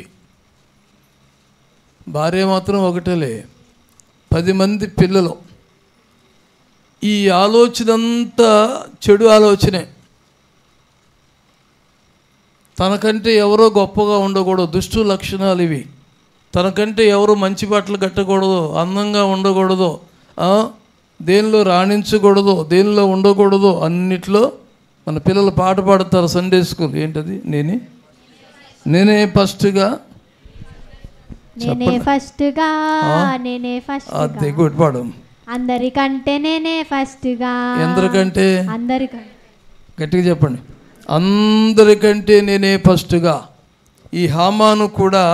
భార్య మాత్రం ఒకటేలే పది మంది పిల్లలు ఈ ఆలోచన అంతా చెడు ఆలోచనే తనకంటే ఎవరో గొప్పగా ఉండకూడదు దుష్టు లక్షణాలు ఇవి తనకంటే ఎవరు మంచి బట్టలు కట్టకూడదు అందంగా ఉండకూడదు ఆ, దేనిలో రాణించకూడదు దేనిలో ఉండకూడదు అన్నిట్లో మన పిల్లలు పాట పాడతారు సండే స్కూల్ ఏంటది నేనే నేనే ఫస్ట్గా నేనే ఫస్ట్గా నేనే ఫస్ట్ అది గుడ్ పాడు అందరికంటే నేనే ఫస్ట్గా ఎందరికంటే అందరికంటే గట్టిగా చెప్పండి అందరికంటే నేనే ఫస్ట్గా ఈ హామాను కూడా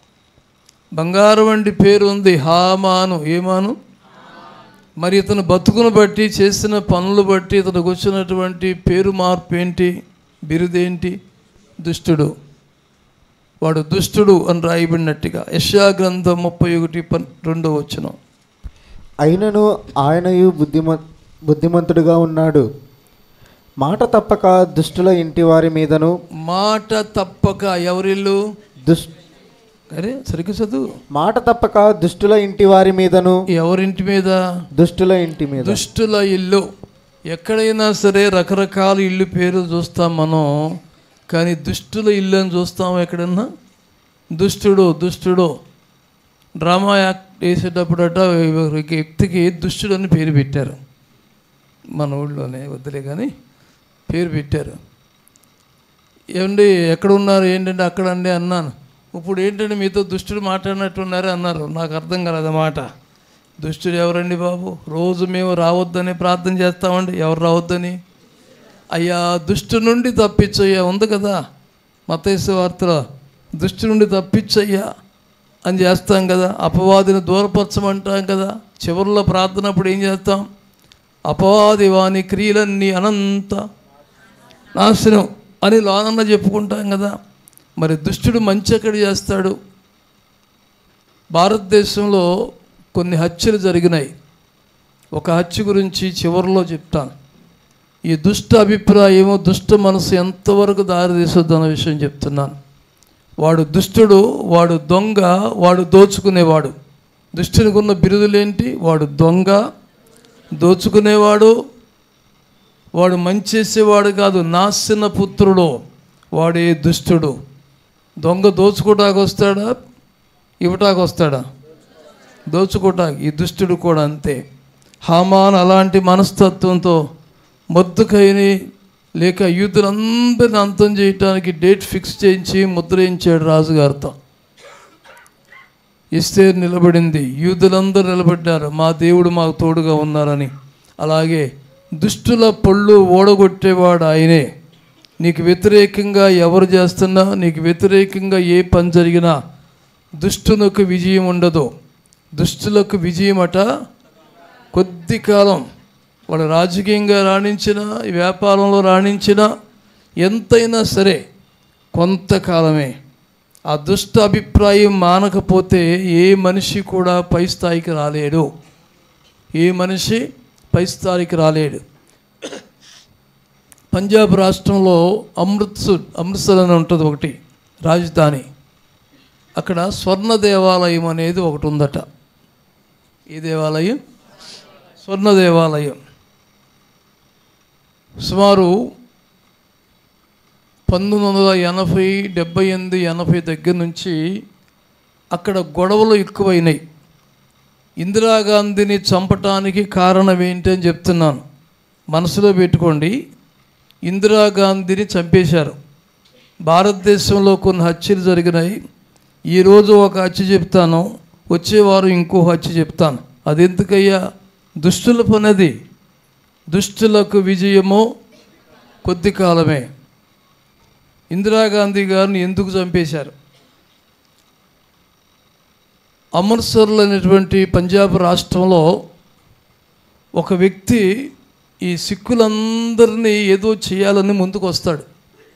బంగారం వంటి పేరు ఉంది హామాను ఏమాను మరి ఇతను బతుకును బట్టి చేసిన పనులు బట్టి ఇతనికి వచ్చినటువంటి పేరు మార్పు ఏంటి బిరుదేంటి దుష్టుడు వాడు దుష్టుడు అని రాయబడినట్టుగా యశా గ్రంథం ముప్పై ఒకటి పన్ రెండో వచ్చిన అయినను ఆయనయు బుద్ధిమ బుద్ధిమంతుడుగా ఉన్నాడు మాట తప్పక దుష్టుల ఇంటి వారి మీదను మాట తప్పక ఎవరిల్లు దుష్ అరే సరిగ్గా చదువు మాట తప్పక దుష్టుల ఇంటి వారి మీదను ఎవరింటి మీద దుష్టుల ఇంటి మీద దుష్టుల ఇల్లు ఎక్కడైనా సరే రకరకాల ఇల్లు పేర్లు చూస్తాం మనం కానీ దుష్టుల ఇల్లు అని చూస్తాం ఎక్కడన్నా దుష్టుడు దుష్టుడు డ్రామా యాక్ట్ వేసేటప్పుడట ఒక వ్యక్తికి దుష్టుడు అని పేరు పెట్టారు మన ఊళ్ళోనే వద్దులే కానీ పేరు పెట్టారు ఏమండి ఎక్కడ ఉన్నారు ఏంటంటే అక్కడ అండి అన్నాను ఇప్పుడు ఏంటంటే మీతో దుష్టుడు మాట్లాడినట్టున్నారు అన్నారు నాకు అర్థం కాలేదు ఆ మాట దుష్టుడు ఎవరండి బాబు రోజు మేము రావద్దని ప్రార్థన చేస్తామండి ఎవరు రావద్దని అయ్యా దుష్టు నుండి తప్పించయ్యా ఉంది కదా మతేశ్వ వార్తలో దుష్టు నుండి తప్పించయ్యా అని చేస్తాం కదా అపవాదిని దూరపరచమంటాం కదా చివరిలో ప్రార్థన అప్పుడు ఏం చేస్తాం అపవాది వాని క్రియలన్నీ అనంత నాశనం అని లోనన్న చెప్పుకుంటాం కదా మరి దుష్టుడు మంచి ఎక్కడ చేస్తాడు భారతదేశంలో కొన్ని హత్యలు జరిగినాయి ఒక హత్య గురించి చివరిలో చెప్తాను ఈ దుష్ట అభిప్రాయము దుష్ట మనసు ఎంతవరకు దారితీసొద్దు అన్న విషయం చెప్తున్నాను వాడు దుష్టుడు వాడు దొంగ వాడు దోచుకునేవాడు దుష్టునికి ఉన్న బిరుదులేంటి వాడు దొంగ దోచుకునేవాడు వాడు మంచి చేసేవాడు కాదు నాశన పుత్రుడు వాడే దుష్టుడు దొంగ దోచుకోటానికి వస్తాడా ఇవ్వటానికి వస్తాడా దోచుకోటానికి ఈ దుష్టుడు కూడా అంతే హామాన్ అలాంటి మనస్తత్వంతో మొద్దుకైని లేక యూతులందరిని అంతం చేయటానికి డేట్ ఫిక్స్ చేయించి ముద్రయించాడు రాజుగారితో ఇస్తే నిలబడింది యూదులందరూ నిలబడ్డారు మా దేవుడు మాకు తోడుగా ఉన్నారని అలాగే దుష్టుల పళ్ళు ఓడగొట్టేవాడు ఆయనే నీకు వ్యతిరేకంగా ఎవరు చేస్తున్నా నీకు వ్యతిరేకంగా ఏ పని జరిగినా దుష్టులకు విజయం ఉండదు దుష్టులకు విజయం అట కొద్ది కాలం వాడు రాజకీయంగా రాణించిన వ్యాపారంలో రాణించిన ఎంతైనా సరే కొంతకాలమే ఆ దుష్ట అభిప్రాయం మానకపోతే ఏ మనిషి కూడా పై స్థాయికి రాలేడు ఏ మనిషి పై స్థాయికి రాలేడు పంజాబ్ రాష్ట్రంలో అమృత్సర్ అమృత్సర్ అని ఉంటుంది ఒకటి రాజధాని అక్కడ స్వర్ణ దేవాలయం అనేది ఒకటి ఉందట ఈ దేవాలయం స్వర్ణ దేవాలయం సుమారు పంతొమ్మిది వందల ఎనభై డెబ్బై ఎనిమిది ఎనభై దగ్గర నుంచి అక్కడ గొడవలు ఎక్కువైనాయి ఇందిరాగాంధీని చంపటానికి కారణం ఏంటి అని చెప్తున్నాను మనసులో పెట్టుకోండి ఇందిరాగాంధీని చంపేశారు భారతదేశంలో కొన్ని హత్యలు జరిగినాయి ఈరోజు ఒక హత్య చెప్తాను వచ్చేవారు ఇంకో హత్య చెప్తాను అది ఎందుకయ్యా దుష్టుల పనది దుష్టులకు విజయము కొద్ది కాలమే ఇందిరాగాంధీ గారిని ఎందుకు చంపేశారు అమృత్సర్లో అనేటువంటి పంజాబ్ రాష్ట్రంలో ఒక వ్యక్తి ఈ సిక్కులందరినీ ఏదో చేయాలని ముందుకు వస్తాడు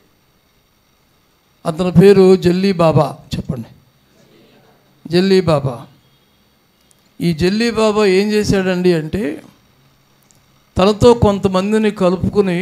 అతని పేరు జల్లీ బాబా చెప్పండి జల్లీ బాబా ఈ జల్లీ బాబా ఏం చేశాడండి అంటే తనతో కొంతమందిని కలుపుకుని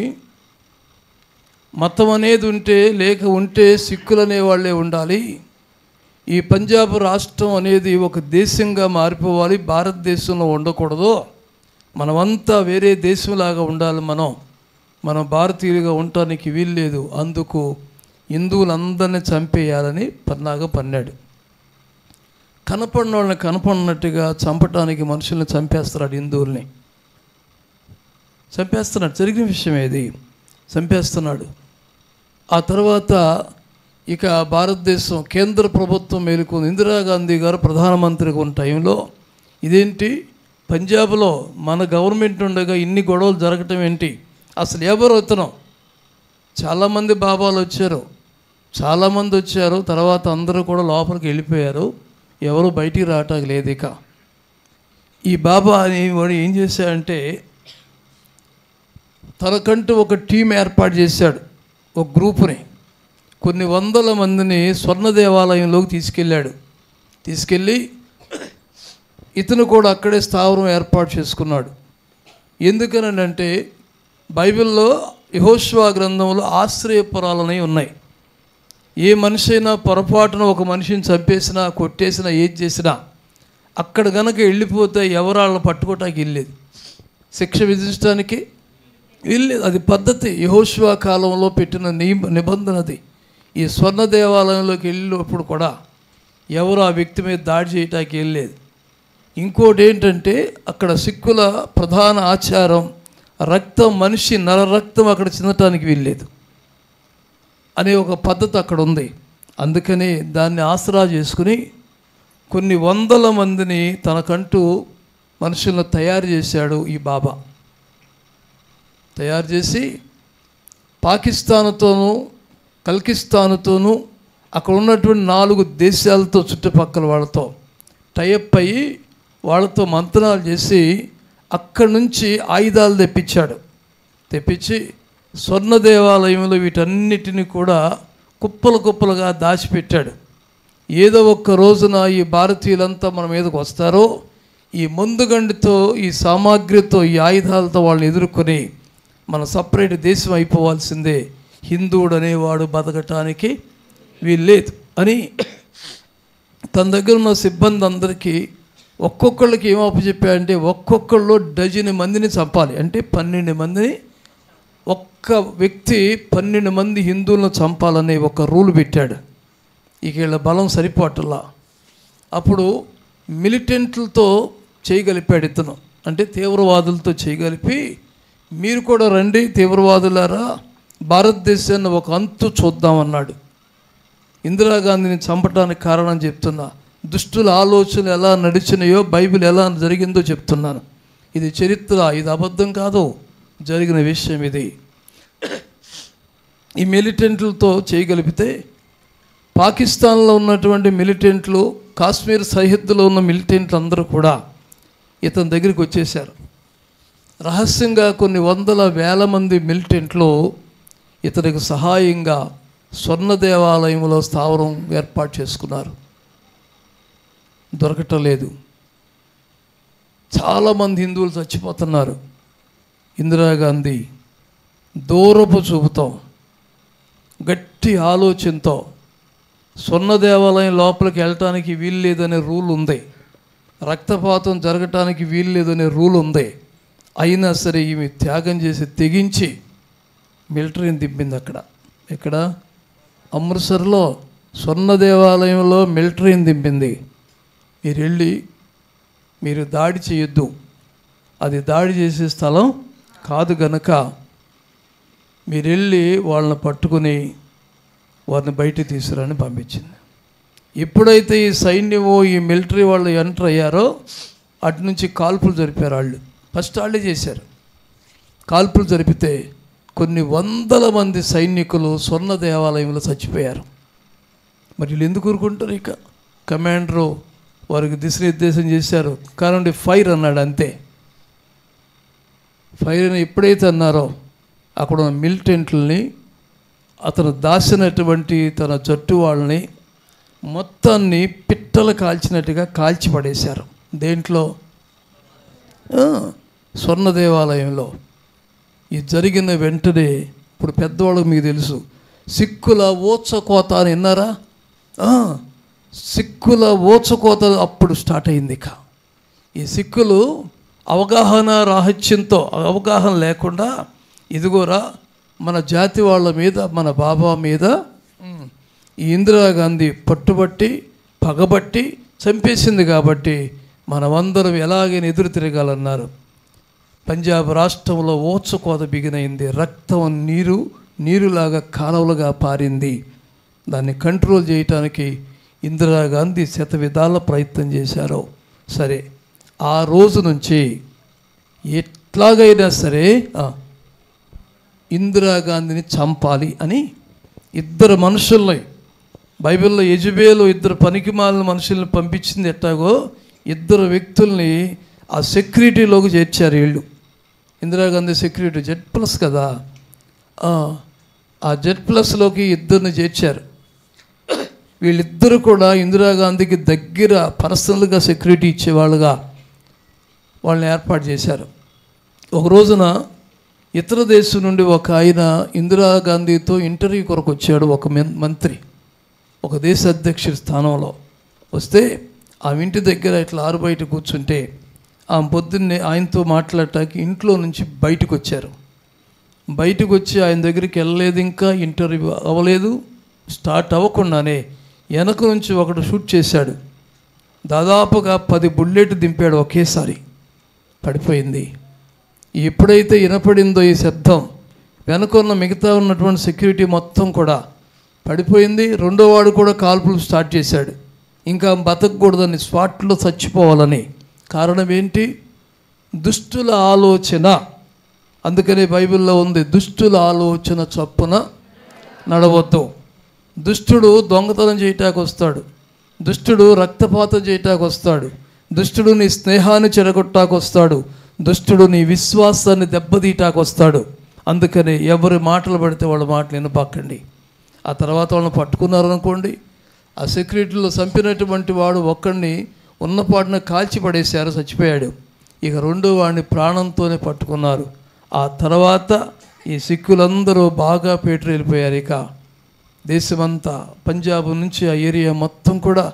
మతం అనేది ఉంటే లేక ఉంటే సిక్కులు అనేవాళ్ళే ఉండాలి ఈ పంజాబ్ రాష్ట్రం అనేది ఒక దేశంగా మారిపోవాలి భారతదేశంలో ఉండకూడదు మనమంతా వేరే దేశంలాగా ఉండాలి మనం మనం భారతీయులుగా ఉండటానికి వీల్లేదు అందుకు హిందువులందరినీ చంపేయాలని పన్నాగా పన్నాడు కనపడిన వాళ్ళని కనపడినట్టుగా చంపటానికి మనుషుల్ని చంపేస్తున్నాడు హిందువుల్ని చంపేస్తున్నాడు జరిగిన విషయం ఏది చంపేస్తున్నాడు ఆ తర్వాత ఇక భారతదేశం కేంద్ర ప్రభుత్వం మేలుకుంది ఇందిరాగాంధీ గారు ప్రధానమంత్రిగా ఉన్న టైంలో ఇదేంటి పంజాబ్లో మన గవర్నమెంట్ ఉండగా ఇన్ని గొడవలు జరగటం ఏంటి అసలు ఎవరు ఇతను చాలామంది బాబాలు వచ్చారు చాలామంది వచ్చారు తర్వాత అందరూ కూడా లోపలికి వెళ్ళిపోయారు ఎవరు బయటికి రావటానికి లేదు ఇక ఈ బాబా అని వాడు ఏం చేశాడంటే తనకంటూ ఒక టీం ఏర్పాటు చేశాడు ఒక గ్రూపుని కొన్ని వందల మందిని స్వర్ణ దేవాలయంలోకి తీసుకెళ్ళాడు తీసుకెళ్ళి ఇతను కూడా అక్కడే స్థావరం ఏర్పాటు చేసుకున్నాడు ఎందుకనంటే బైబిల్లో యహోష్వా గ్రంథంలో ఆశ్రయపురాలని ఉన్నాయి ఏ మనిషి అయినా పొరపాటున ఒక మనిషిని చంపేసినా కొట్టేసినా ఏది చేసినా అక్కడ గనక వెళ్ళిపోతే ఎవరు వాళ్ళని పట్టుకోవటానికి వెళ్ళేది శిక్ష విధించడానికి వెళ్ళేది అది పద్ధతి యహోష్వా కాలంలో పెట్టిన నియమ నిబంధన అది ఈ స్వర్ణ దేవాలయంలోకి వెళ్ళినప్పుడు కూడా ఎవరు ఆ వ్యక్తి మీద దాడి చేయటానికి వెళ్ళలేదు ఇంకోటి ఏంటంటే అక్కడ సిక్కుల ప్రధాన ఆచారం రక్తం మనిషి నర రక్తం అక్కడ చెందటానికి వీల్లేదు అనే ఒక పద్ధతి అక్కడ ఉంది అందుకని దాన్ని ఆసరా చేసుకుని కొన్ని వందల మందిని తనకంటూ మనుషులను తయారు చేశాడు ఈ బాబా తయారు చేసి పాకిస్తాన్తోనూ కల్కిస్తాన్తోనూ అక్కడ ఉన్నటువంటి నాలుగు దేశాలతో చుట్టుపక్కల వాళ్ళతో టైప్ అయ్యి వాళ్ళతో మంత్రాలు చేసి అక్కడి నుంచి ఆయుధాలు తెప్పించాడు తెప్పించి స్వర్ణ దేవాలయంలో వీటన్నిటిని కూడా కుప్పలు కుప్పలుగా దాచిపెట్టాడు ఏదో ఒక్క రోజున ఈ భారతీయులంతా మన మీదకు వస్తారో ఈ ముందుగండితో ఈ సామాగ్రితో ఈ ఆయుధాలతో వాళ్ళని ఎదుర్కొని మన సపరేట్ దేశం అయిపోవాల్సిందే హిందువుడు అనేవాడు బతకటానికి వీల్లేదు అని తన దగ్గర ఉన్న సిబ్బంది అందరికీ ఒక్కొక్కళ్ళకి ఏం అప్పచెప్పాడంటే ఒక్కొక్కళ్ళు డజన్ మందిని చంపాలి అంటే పన్నెండు మందిని ఒక్క వ్యక్తి పన్నెండు మంది హిందువులను చంపాలనే ఒక రూల్ పెట్టాడు ఇక వీళ్ళ బలం సరిపోవట్లా అప్పుడు మిలిటెంట్లతో చేయగలిపాడు ఇతను అంటే తీవ్రవాదులతో చేయగలిపి మీరు కూడా రండి తీవ్రవాదులారా భారతదేశాన్ని ఒక అంతు చూద్దామన్నాడు ఇందిరాగాంధీని చంపడానికి కారణం చెప్తున్నా దుష్టుల ఆలోచనలు ఎలా నడిచినాయో బైబిల్ ఎలా జరిగిందో చెప్తున్నాను ఇది చరిత్ర ఇది అబద్ధం కాదు జరిగిన విషయం ఇది ఈ మిలిటెంట్లతో చేయగలిపితే పాకిస్తాన్లో ఉన్నటువంటి మిలిటెంట్లు కాశ్మీర్ సరిహద్దులో ఉన్న మిలిటెంట్లు అందరూ కూడా ఇతని దగ్గరికి వచ్చేసారు రహస్యంగా కొన్ని వందల వేల మంది మిలిటెంట్లు ఇతనికి సహాయంగా స్వర్ణ దేవాలయంలో స్థావరం ఏర్పాటు చేసుకున్నారు దొరకటలేదు చాలామంది హిందువులు చచ్చిపోతున్నారు ఇందిరాగాంధీ దూరపు చూపుతాం గట్టి ఆలోచనతో స్వర్ణ దేవాలయం లోపలికి వెళ్ళటానికి వీలు లేదనే రూల్ ఉంది రక్తపాతం జరగటానికి వీలు లేదనే రూల్ ఉంది అయినా సరే ఈమె త్యాగం చేసి తెగించి మిలిటరీని దింపింది అక్కడ ఇక్కడ అమృత్సర్లో స్వర్ణ దేవాలయంలో మిలిటరీని దింపింది మీరు వెళ్ళి మీరు దాడి చేయొద్దు అది దాడి చేసే స్థలం కాదు గనక మీరు వెళ్ళి వాళ్ళని పట్టుకుని వారిని బయటికి తీసుకురని పంపించింది ఎప్పుడైతే ఈ సైన్యము ఈ మిలిటరీ వాళ్ళు ఎంటర్ అయ్యారో అటు నుంచి కాల్పులు జరిపారు వాళ్ళు ఫస్ట్ వాళ్ళే చేశారు కాల్పులు జరిపితే కొన్ని వందల మంది సైనికులు స్వర్ణ దేవాలయంలో చచ్చిపోయారు మరి వీళ్ళు ఎందుకు ఊరుకుంటారు ఇక కమాండరు వారికి దిశనిర్దేశం చేశారు కానండి ఫైర్ అన్నాడు అంతే ఫైర్ అని ఎప్పుడైతే అన్నారో అక్కడ ఉన్న మిలిటెంట్లని అతను దాచినటువంటి తన జట్టు వాళ్ళని మొత్తాన్ని పిట్టలు కాల్చినట్టుగా కాల్చి పడేశారు దేంట్లో ఆ, స్వర్ణ దేవాలయంలో ఈ జరిగిన వెంటనే ఇప్పుడు పెద్దవాళ్ళకి మీకు తెలుసు సిక్కుల ఓచకోత అని విన్నారా ఆ, సిక్కుల ఓచకోత అప్పుడు స్టార్ట్ అయింది ఇక ఈ సిక్కులు అవగాహన రాహిత్యంతో అవగాహన లేకుండా ఇదిగోరా మన జాతి వాళ్ళ మీద మన బాబా మీద ఉమ్, ఈ ఇందిరాగాంధీ పట్టుబట్టి పగబట్టి చంపేసింది కాబట్టి మనమందరం ఎలాగైనా ఎదురు తిరగాలన్నారు పంజాబ్ రాష్ట్రంలో ఓచకోత బిగినైంది రక్తం నీరు నీరులాగా కాలువలుగా పారింది దాన్ని కంట్రోల్ చేయటానికి ఇందిరాగాంధీ శత విధాల ప్రయత్నం చేశారు సరే ఆ రోజు నుంచి ఎట్లాగైనా సరే ఆ, ఇందిరాగాంధీని చంపాలి అని ఇద్దరు మనుషుల్ని బైబిల్లో యజుబేలు ఇద్దరు పనికిమాలిన మనుషుల్ని పంపించింది ఎట్టాగో ఇద్దరు వ్యక్తుల్ని ఆ సెక్యూరిటీలోకి చేర్చారు వీళ్ళు ఇందిరాగాంధీ సెక్యూరిటీ జెడ్ ప్లస్ కదా ఆ, ఆ జెడ్ ప్లస్లోకి ఇద్దరిని చేర్చారు వీళ్ళిద్దరూ కూడా ఇందిరాగాంధీకి దగ్గర పర్సనల్గా సెక్యూరిటీ ఇచ్చేవాళ్ళుగా వాళ్ళని ఏర్పాటు చేశారు ఒక రోజున ఇతర దేశం నుండి ఒక ఆయన ఇందిరాగాంధీతో ఇంటర్వ్యూ కొరకు వచ్చాడు ఒక మెన్- మంత్రి ఒక దేశ అధ్యక్షుడి స్థానంలో వస్తే ఆ ఇంటి దగ్గర ఇట్లా ఆరు బయట కూర్చుంటే ఆ పొద్దున్నే ఆయనతో మాట్లాడటానికి ఇంట్లో నుంచి బయటకు వచ్చారు బయటకు వచ్చి ఆయన దగ్గరికి వెళ్ళలేదు ఇంకా ఇంటర్వ్యూ అవ్వలేదు స్టార్ట్ అవ్వకుండానే వెనక నుంచి ఒకడు షూట్ చేశాడు దాదాపుగా పది బుల్లెట్ దింపాడు ఒకేసారి పడిపోయింది ఎప్పుడైతే వినపడిందో ఈ శబ్దం వెనకున్న మిగతా ఉన్నటువంటి సెక్యూరిటీ మొత్తం కూడా పడిపోయింది రెండో వాడు కూడా కాల్పులు స్టార్ట్ చేశాడు ఇంకా బతకూడదని స్పాట్లో చచ్చిపోవాలని కారణం ఏంటి దుష్టుల ఆలోచన అందుకనే బైబిల్లో ఉంది దుష్టుల ఆలోచన చొప్పున నడవద్దు దుష్టుడు దొంగతనం చేయటానికి వస్తాడు దుష్టుడు రక్తపాతం చేయటానికి వస్తాడు దుష్టుడు నీ స్నేహాన్ని చెడగొట్టాకు వస్తాడు దుష్టుడు నీ విశ్వాసాన్ని దెబ్బతీయటాకు వస్తాడు అందుకని ఎవరి మాటలు పడితే వాళ్ళ మాటలు వినపాకండి ఆ తర్వాత వాళ్ళని పట్టుకున్నారనుకోండి ఆ సెక్యూరిటీలో చంపినటువంటి వాడు ఒక్కడిని ఉన్నపాటున కాల్చి పడేశారు చచ్చిపోయాడు ఇక రెండో వాడిని ప్రాణంతోనే పట్టుకున్నారు ఆ తర్వాత ఈ సిక్కులందరూ బాగా పేటరు వెళ్ళిపోయారు ఇక దేశమంతా పంజాబ్ నుంచి ఆ ఏరియా మొత్తం కూడా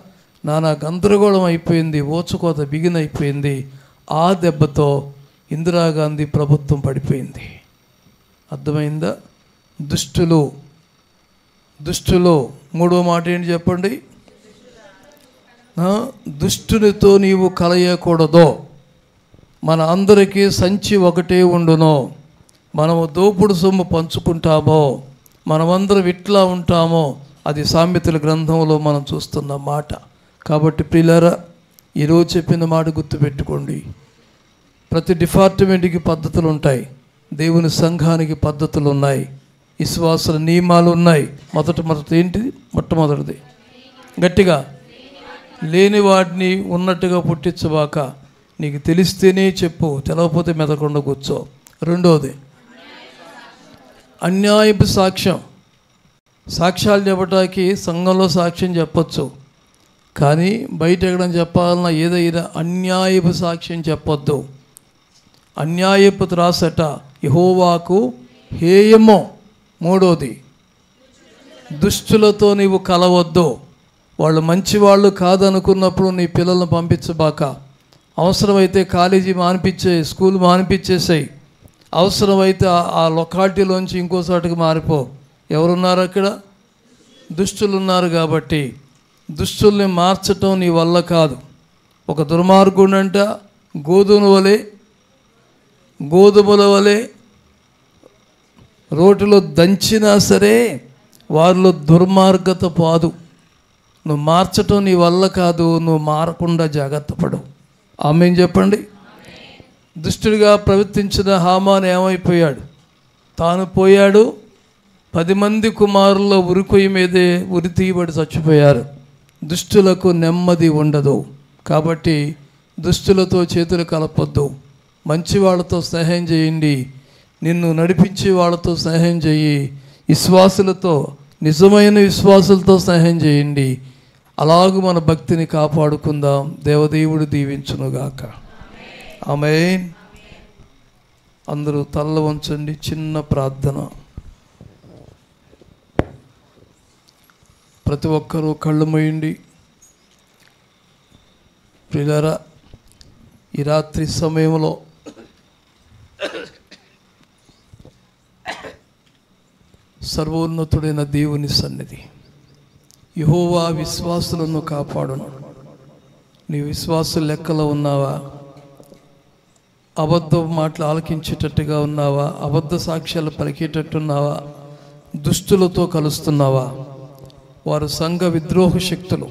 నానా గందరగోళం అయిపోయింది ఓచుకోత బిగినైపోయింది ఆ దెబ్బతో ఇందిరాగాంధీ ప్రభుత్వం పడిపోయింది అర్థమైందా దుష్టులు దుష్టులు మూడో మాట ఏంటి చెప్పండి ఆ, దుష్టునితో నీవు కలయకూడదు మన అందరికీ సంచి ఒకటే ఉండును మనము దోపుడు సొమ్ము పంచుకుంటామో మనమందరం ఇట్లా ఉంటామో అది సామెతల గ్రంథంలో మనం చూస్తున్న మాట కాబట్టి ప్రియులారా ఈరోజు చెప్పిన మాట గుర్తుపెట్టుకోండి ప్రతి డిపార్ట్మెంట్కి పద్ధతులు ఉంటాయి దేవుని సంఘానికి పద్ధతులు ఉన్నాయి విశ్వాసాల నియమాలు ఉన్నాయి మొదట మొదటి ఏంటిది మొట్టమొదటిది గట్టిగా లేని వాటిని ఉన్నట్టుగా పుట్టించబాక నీకు తెలిస్తేనే చెప్పు తెలవకపోతే మెదకుండా కూర్చో రెండోది అన్యాయపు సాక్ష్యం సాక్ష్యాలు చెప్పటానికి సంఘంలో సాక్ష్యం చెప్పొచ్చు కానీ బయట ఎక్కడ చెప్పాలన్నా ఏదైనా అన్యాయపు సాక్ష్యం చెప్పొద్దు అన్యాయపు త్రాసట యహోవాకు హేయమో మూడోది దుష్టులతో నీవు కలవద్దు వాళ్ళు మంచివాళ్ళు కాదనుకున్నప్పుడు నీ పిల్లల్ని పంపించబాక అవసరమైతే కాలేజీ మానిపించే స్కూల్ మానిపించేసాయి అవసరమైతే ఆ- ఆ లొకాలిటీలోంచి ఇంకోసాటికి మారిపో ఎవరున్నారు అక్కడ దుష్టులు ఉన్నారు కాబట్టి దుష్టుల్ని మార్చటం నీ వల్ల కాదు ఒక దుర్మార్గుడంట గోధుమ వలె గోధుమల వలె రోటిలో దంచినా సరే వారిలో దుర్మార్గత పాదు నువ్వు మార్చటం నీ వల్ల కాదు నువ్వు మారకుండా జాగ్రత్త పడు ఆమె చెప్పండి దుష్టుడిగా ప్రవర్తించిన హామాన్ ఏమైపోయాడు తాను పోయాడు పది మంది కుమారుల ఉరికొయ్యి మీదే ఉరి తీయబడి చచ్చిపోయారు దుష్టులకు నెమ్మది ఉండదు కాబట్టి దుష్టులతో చేతులు కలపొద్దు మంచి వాళ్ళతో స్నేహం చేయండి నిన్ను నడిపించే వాళ్ళతో స్నేహం చేయి విశ్వాసులతో నిజమైన విశ్వాసులతో స్నేహం చేయండి అలాగూ మన భక్తిని కాపాడుకుందాం దేవదేవుడు దీవించునుగాక ఆమె అందరూ తల్ల వంచండి చిన్న ప్రార్థన ప్రతి ఒక్కరూ కళ్ళు మూయండి ప్రియులారా ఈ రాత్రి సమయంలో సర్వోన్నతుడైన దేవుని సన్నిధి యహోవా విశ్వాసులను కాపాడును నీ విశ్వాస లెక్కలో ఉన్నావా అబద్ధ మాటలు ఆలకించేటట్టుగా ఉన్నావా అబద్ధ సాక్ష్యాలు పలికేటట్టున్నావా దుష్టులతో కలుస్తున్నావా వారు సంఘ విద్రోహ శక్తులు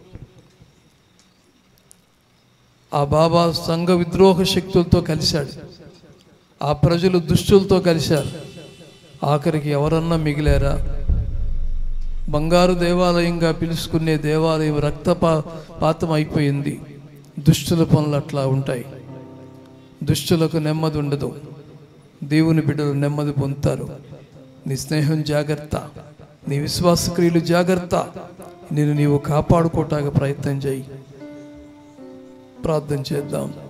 ఆ బాబా సంఘ విద్రోహ శక్తులతో కలిశాడు ఆ ప్రజలు దుష్టులతో కలిశారు ఆఖరికి ఎవరన్నా మిగిలారా బంగారు దేవాలయంగా పిలుచుకునే దేవాలయం రక్తపా పాతం అయిపోయింది దుష్టుల పనులు అట్లా ఉంటాయి దుష్టులకు నెమ్మది ఉండదు దేవుని బిడ్డలు నెమ్మది పొందుతారు నీ స్నేహం జాగ్రత్త నీ విశ్వాస క్రియలు జాగ్రత్త నేను నీవు కాపాడుకోవటానికి ప్రయత్నం చేయి ప్రార్థన చేద్దాం